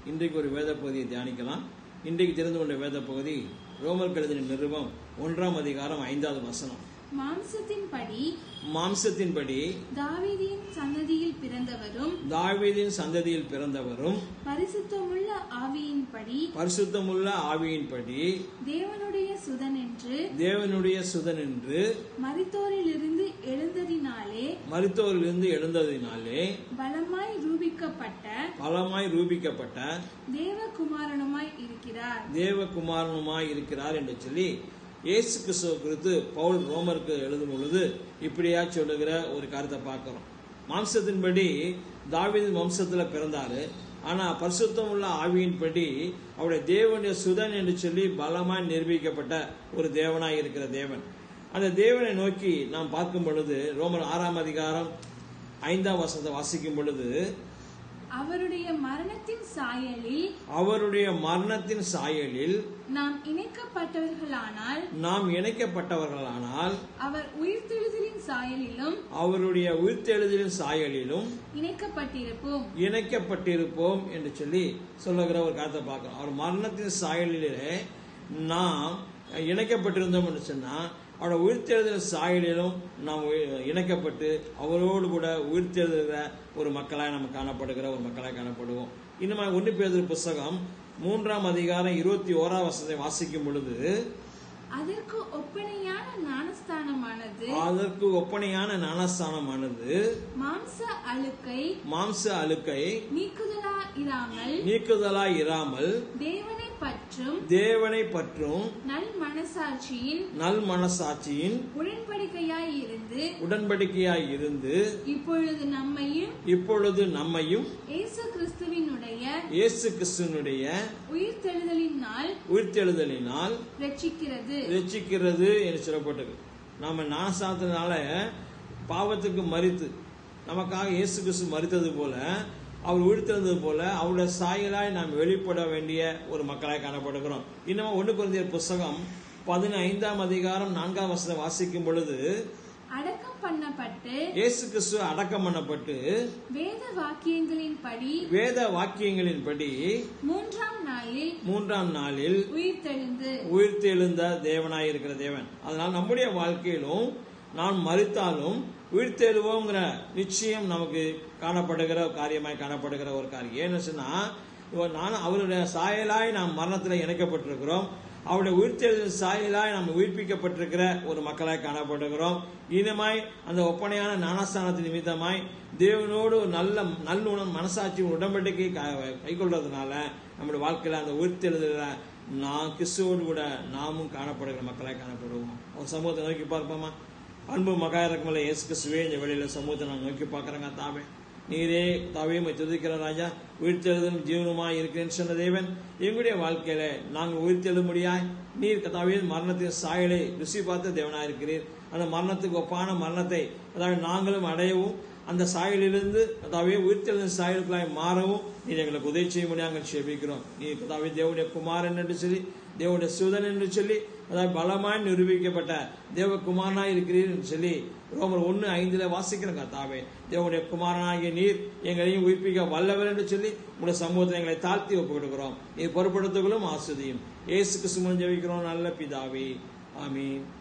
இன்றைக்கு ஒரு வேத பகுதியை தியானிக்கலாம் இன்றைக்கு தெரிந்து கொண்ட வேத பகுதி ரோமர் கழுதின நிருபம் ஒன்றாம் அதிகாரம் ஐந்தாவது வசனம் மாம்சத்தின்படி மாம்சத்தின்படி தாவீதின் சன்னதியில் பிறந்தவரும் தாவீதின் சந்ததியில் பிறந்தவரும் பரிசுத்தமுள்ள ஆவியின்படி பரிசுத்தமுள்ள ஆவியின்படி தேவனுடைய சுதன் என்று தேவனுடைய சுதன் என்று மரித்தோரிலிருந்து எழுந்ததினாலே மருத்துவரிலிருந்து எழுந்ததினாலே பலமாய் ரூபிக்கப்பட்ட பலமாய் ரூபிக்கப்பட்ட தேவகுமாரனுமாய் இருக்கிறார் தேவகுமாரனுமாய் இருக்கிறார் என்று சொல்லி இயேசு கிறிஸ்துவ குறித்து பவுல் ரோமருக்கு எழுதும் பொழுது இப்படியா சொல்லுகிற ஒரு கருத்தை பார்க்கிறோம் மாம்சத்தின்படி தாவீது வம்சத்துல பிறந்தாரு ஆனா பரிசுத்தம் உள்ள ஆவியின்படி அவருடைய தேவனுடைய சுதன் என்று சொல்லி பலமாய் நிரூபிக்கப்பட்ட ஒரு தேவனாய் இருக்கிற தேவன் அந்த தேவனை நோக்கி நாம் பார்க்கும் பொழுது ரோமர் ஆறாம் அதிகாரம் ஐந்தாம் வசனத்தை வாசிக்கும் பொழுது அவருடைய மரணத்தின் சாயலில் அவருடைய மரணத்தின் சாயலில் நாம் இணைக்கப்பட்டவர்களானால் நாம் இணைக்கப்பட்டவர்களானால் அவர் உயிர்த்தெழுதலின் சாயலிலும் அவருடைய உயிர்த்தெழுதலின் சாயலிலும் இணைக்கப்பட்டிருப்போம் இணைக்கப்பட்டிருப்போம் என்று சொல்லி சொல்லுகிற ஒரு கருத்தை பார்க்கிறோம் அவர் மரணத்தின் சாயலிலே நாம் இணைக்கப்பட்டிருந்தோம் என்று சொன்னா அவரோட உயிர்த்தெழுதல் சாயலிலும் நாம் உயி- இணைக்கப்பட்டு அவரோடு கூட உயிர்த்தெழுதுகிற ஒரு மக்களாய் நம்ம காணப்படுகிற ஒரு மக்களாய் காணப்படுவோம் இன்னும் ஒன்று பேதர் புஸ்தகம் மூன்றாம் அதிகாரம் இருபத்தி ஓராம் வசனத்தை வாசிக்கும் பொழுது அதற்கு ஒப்பனையான ஞானஸ்தானமானது அதற்கு ஒப்பனையான ஞானஸ்தானமானது மாம்ச அழுக்கை மாம்ச அழுக்கை நீக்குதலா இராமல் நீக்குதலாய் இராமல் தேவனை பற்றும் தேவனை பற்றும் நல் மனசாட்சியின் நல் மனசாட்சியின் உடன்படிக்கையாய் இருந்து உடன்படிக்கையாய் இருந்து இப்பொழுது நம்மையும் இப்பொழுது நம்மையும் இயேசு கிறிஸ்துவினுடைய இயேசு கிறிஸ்துவனுடைய உயிர்த்தெழுதலினால் உயிர்த்தெழுதலினால் ரட்சிக்கிறது ரட்சிக்கிறது என்று சொல்லப்பட்டது நாம நாசாத்தினால பாவத்துக்கு மறித்து நமக்காக இயேசு கிறிஸ்து மறித்தது போல அவர் உயிர்த்தெழுந்தது போல அவருடைய சாயலாய் நாம் வெளிப்பட வேண்டிய ஒரு மக்களாய் காணப்படுகிறோம் இன்னும் ஒன்று குழந்தையர் புஸ்தகம் பதினைந்தாம் அதிகாரம் நான்காம் வசனம் வாசிக்கும் பொழுது அடக்கம் பண்ணப்பட்டு இயேசு கிறிஸ்து அடக்கம் பண்ணப்பட்டு வேத வாக்கியங்களின்படி வேத வாக்கியங்களின்படி மூன்றாம் நாளில் மூன்றாம் நாளில் உயிர்த்தெழுந்து உயிர்த்தெழுந்த தேவனாய் இருக்கிற தேவன் அதனால் நம்முடைய வாழ்க்கையிலும் நாம் மறித்தாலும் உயிர்த்தெழுவோங்கிற நிச்சயம் நமக்கு காணப்படுகிற ஒரு காரியமாய் காணப்படுகிற ஒரு காரியம் ஏன்னு சொன்னா இப்போ நான் அவருடைய சாயலாய் நாம் மரணத்தில் இணைக்கப்பட்டிருக்கிறோம் அவருடைய உயிர்த்தெழுதல் சாயலாய் நாம் உயிர்ப்பிக்கப்பட்டிருக்கிற ஒரு மக்களாய் காணப்படுகிறோம் இனிமாய் அந்த ஒப்பனையான ஞானஸ்தானத்தின் நிமித்தமாய் தேவனோடு ஒரு நல்ல நல்லுணம் மனசாட்சி உடன்படிக்கை கை- கைக்கொள்றதுனால நம்முடைய வாழ்க்கையில அந்த உயிர்த்தெழுதல நான் கிறிஸ்துவோடு கூட நாமும் காணப்படுகிற மக்களாய் காணப்படுவோம் ஒரு சமூகத்தை நோக்கி பார்ப்போமா அன்பு மகா இறக்கமில்ல இயேசு கிறிஸ்துவே இந்த வெளியில சமூகத்தை நான் நோக்கி பார்க்கறேங்க தாவே நீரே தாவே உம்மை துதிக்கிற ராஜா உயிர்த்தெழுதும் ஜீவனுமாய் இருக்கிறேன்னு சொன்ன தேவன் எங்களுடைய வாழ்க்கையில நாங்கள் உயிர்த்தெழும்படியாய் நீர் கதாவே மரணத்தின் சாயலை ருசி பார்த்த தேவனாய் இருக்கிறீர் அந்த மரணத்துக்கு ஒப்பான மரணத்தை அதாவது நாங்களும் அடையவும் அந்த சாயலிலிருந்து அதாவே உயிர்த்தெழுந்த சாயலுக்களாய் மாறவும் நீர் எங்களுக்கு உதவி செய்ய முடியாது நாங்கள் செபிக்கிறோம் நீர் கதாவே தேவனுடைய குமாரன் என்று சொல்லி தேவனுடைய சுதன் என்று சொல்லி அதாவது பலமாய் நிரூபிக்கப்பட்ட தேவகுமாரனாய் இருக்கிறீர் என்று சொல்லி ரோமர் ஒன்று ஐந்துல வாசிக்கிறோம் கர்த்தாவே தேவனுடைய குமாரனாகிய நீர் எங்களையும் உயிர்ப்பிக்க வல்லவர் என்று சொல்லி உங்களுடைய சமூகத்தை எங்களை தாழ்த்தி ஒப்பு கொடுக்கிறோம் நீர் பொறுப்படுத்துகளும் ஆஸ்வதியும் ஏசு கிறிஸ்துவன் ஜெபிக்கிறோம் நல்ல பிதாவே ஆமீன்